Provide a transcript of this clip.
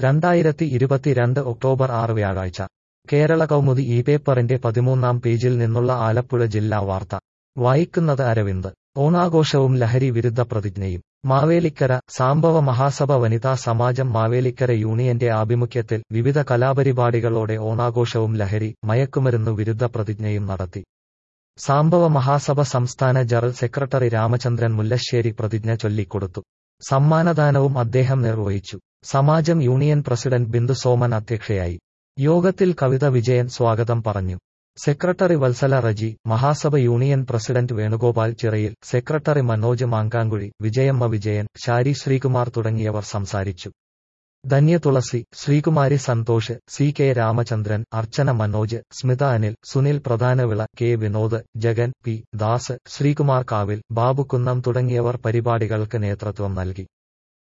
രണ്ടായിരത്തി ഇരുപത്തിരണ്ട് ഒക്ടോബർ ആറ് വ്യാഴാഴ്ച കേരള കൗമുദി ഈ പേപ്പറിന്റെ പതിമൂന്നാം പേജിൽ നിന്നുള്ള ആലപ്പുഴ ജില്ലാ വാർത്ത വായിക്കുന്നത് അരവിന്ദ് ഓണാഘോഷവും ലഹരി വിരുദ്ധ പ്രതിജ്ഞയും മാവേലിക്കര സാംബവ മഹാസഭ വനിതാ സമാജം മാവേലിക്കര യൂണിയന്റെ ആഭിമുഖ്യത്തിൽ വിവിധ കലാപരിപാടികളോടെ ഓണാഘോഷവും ലഹരി മയക്കുമരുന്നു വിരുദ്ധ പ്രതിജ്ഞയും നടത്തി സാംബവ മഹാസഭ സംസ്ഥാന ജനറൽ സെക്രട്ടറി രാമചന്ദ്രൻ മുല്ലശ്ശേരി പ്രതിജ്ഞ ചൊല്ലിക്കൊടുത്തു സമ്മാനദാനവും അദ്ദേഹം നിർവഹിച്ചു സമാജം യൂണിയൻ പ്രസിഡന്റ് ബിന്ദു സോമൻ അധ്യക്ഷയായി യോഗത്തിൽ കവിത വിജയൻ സ്വാഗതം പറഞ്ഞു secretary Valsala Reji Mahasabha union president Venugopal Chirayil secretary Manoj Mankamkuzhy Vijayamma Vijayan Shari Sreekumar തുടങ്ങിയവർ സംസാരിച്ചു Dhanya Thulasi Sreekumari Santhosh C K Ramachandran Archana Manoj Smitha Anil Sunil Pradhanavila K Vinod Jagan P Das Sreekumar Kavil Babu Kunnam തുടങ്ങിയവർ പരിപാടികൾക്ക് നേതൃത്വം നൽകി